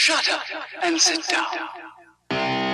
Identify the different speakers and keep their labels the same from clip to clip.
Speaker 1: Shut up and sit down.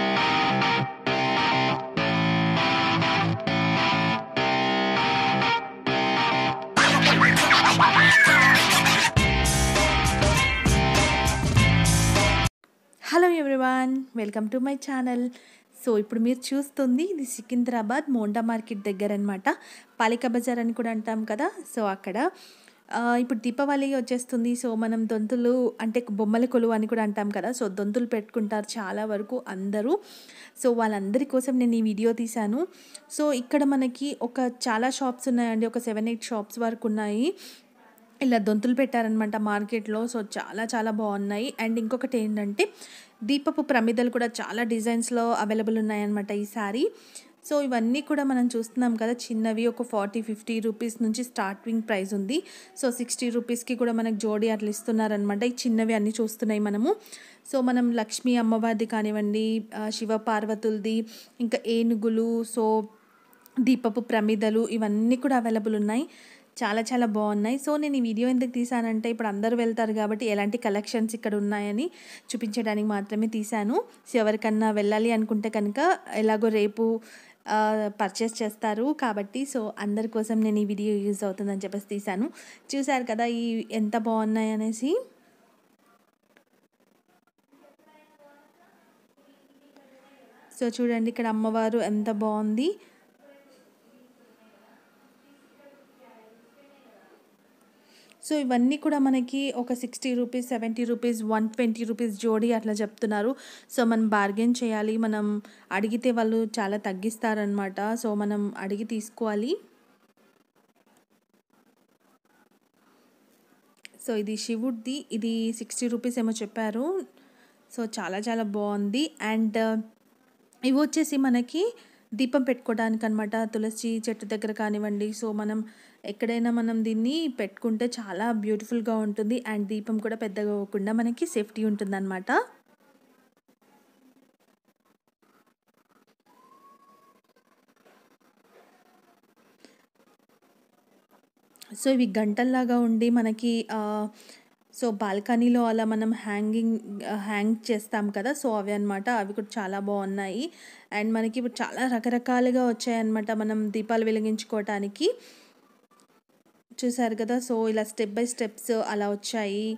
Speaker 2: Hello everyone welcome to my channel so ఇప్పుడు మీరు చూస్తుంది ఇది సికింద్రాబాద్ మోండా మార్కెట్ దగ్గర అనమాట పాలిక బజార్ అని కూడా అంటాం కదా సో అక్కడ ఆ, ఇప్పుడు దీపావళి వచ్చేస్తుంది సో మనం దొంతులు అంటే బొమ్మల కొలువు అని కూడా అంటాం కదా సో దొంతులు పెట్టుకుంటారు చాలా వరకు అందరూ సో వాళ్ళందరి కోసం నేను ఈ వీడియో తీశాను సో ఇక్కడ మనకి ఒక చాలా షాప్స్ ఉన్నాయండి ఒక సెవెన్ ఎయిట్ షాప్స్ వరకు ఉన్నాయి ఇలా దొంతులు పెట్టారనమాట మార్కెట్లో సో చాలా చాలా బాగున్నాయి అండ్ ఇంకొకటి ఏంటంటే దీపపు ప్రమిదలు కూడా చాలా డిజైన్స్లో అవైలబుల్ ఉన్నాయన్నమాట ఈసారి సో ఇవన్నీ కూడా మనం చూస్తున్నాం కదా చిన్నవి ఒక ఫార్టీ ఫిఫ్టీ రూపీస్ నుంచి స్టార్టింగ్ ప్రైస్ ఉంది సో సిక్స్టీ రూపీస్కి కూడా మనకు జోడీ అట్లా ఇస్తున్నారనమాట ఈ చిన్నవి అన్నీ చూస్తున్నాయి మనము సో మనం లక్ష్మీ అమ్మవారిది కానివ్వండి ఆ, శివ పార్వతులది ఇంకా ఏనుగులు సో దీపపు ప్రమిదలు ఇవన్నీ కూడా అవైలబుల్ ఉన్నాయి చాలా చాలా బాగున్నాయి సో నేను ఈ వీడియో ఎందుకు తీసానంటే ఇప్పుడు అందరూ వెళ్తారు కాబట్టి ఎలాంటి కలెక్షన్స్ ఇక్కడ ఉన్నాయని చూపించడానికి మాత్రమే తీశాను సో ఎవరికన్నా వెళ్ళాలి అనుకుంటే కనుక ఎలాగో రేపు పర్చేస్ చేస్తారు కాబట్టి సో అందరి కోసం నేను ఈ వీడియో యూజ్ అవుతుందని చెప్పేసి తీశాను చూశారు కదా ఈ ఎంత బాగున్నాయి అనేసి సో చూడండి ఇక్కడ అమ్మవారు ఎంత బాగుంది సో ఇవన్నీ కూడా మనకి ఒక sixty rupees seventy rupees one twenty rupees జోడీ అట్లా చెప్తున్నారు సో మనం బార్గెన్ చేయాలి మనం అడిగితే వాళ్ళు చాలా తగ్గిస్తారనమాట సో మనం అడిగి తీసుకోవాలి సో ఇది శివుడిది ఇది సిక్స్టీ రూపీస్ ఏమో చెప్పారు సో చాలా చాలా బాగుంది అండ్ ఇవి వచ్చేసి మనకి దీపం పెట్టుకోవడానికి అనమాట తులసి చెట్టు దగ్గర కానివ్వండి సో మనం ఎక్కడైనా మనం దీన్ని పెట్టుకుంటే చాలా బ్యూటిఫుల్గా ఉంటుంది అండ్ దీపం కూడా పెద్దగా అవ్వకుండా మనకి సేఫ్టీ ఉంటుందన్నమాట సో ఇవి గంటల్లాగా ఉండి మనకి ఆ, సో బాల్కనీలో అలా మనం హ్యాంగింగ్ హ్యాంగ్ చేస్తాం కదా సో అవి అనమాట అవి కూడా చాలా బాగున్నాయి అండ్ మనకి ఇప్పుడు చాలా రకరకాలుగా వచ్చాయన్నమాట మనం దీపాలు వెలిగించుకోవటానికి చూసారు కదా సో ఇలా స్టెప్ బై స్టెప్స్ అలా వచ్చాయి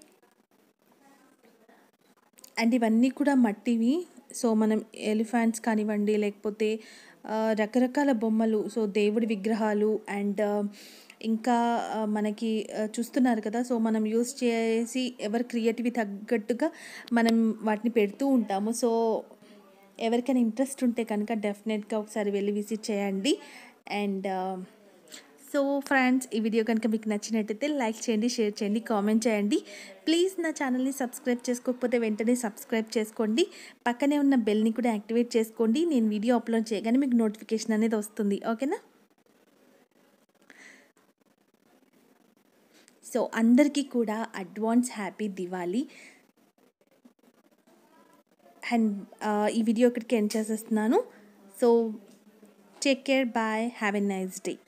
Speaker 2: అండ్ ఇవన్నీ కూడా మట్టివి సో మనం ఎలిఫెంట్స్ కానివ్వండి లేకపోతే ఆ, రకరకాల బొమ్మలు సో దేవుడి విగ్రహాలు అండ్ ఇంకా ఆ, మనకి ఆ, చూస్తున్నారు కదా సో మనం యూస్ చేసి ఎవరి క్రియేటివి తగ్గట్టుగా మనం వాటిని పెడుతూ ఉంటాము సో ఎవరికైనా ఇంట్రెస్ట్ ఉంటే కనుక డెఫినెట్గా ఒకసారి వెళ్ళి విజిట్ చేయండి అండ్ సో ఫ్రెండ్స్ ఈ వీడియో కనుక మీకు నచ్చినట్టయితే లైక్ చేయండి షేర్ చేయండి కామెంట్ చేయండి ప్లీజ్ నా ఛానల్ని సబ్స్క్రైబ్ చేసుకోకపోతే వెంటనే సబ్స్క్రైబ్ చేసుకోండి పక్కనే ఉన్న బెల్ని కూడా యాక్టివేట్ చేసుకోండి నేను వీడియో అప్లోడ్ చేయగానే మీకు నోటిఫికేషన్ అనేది వస్తుంది ఓకేనా సో అందరికీ కూడా అడ్వాన్స్ హ్యాపీ దివాళీ అండ్ ఈ వీడియో ఇక్కడికి ఎండ్ చేసేస్తున్నాను so take care bye have a nice day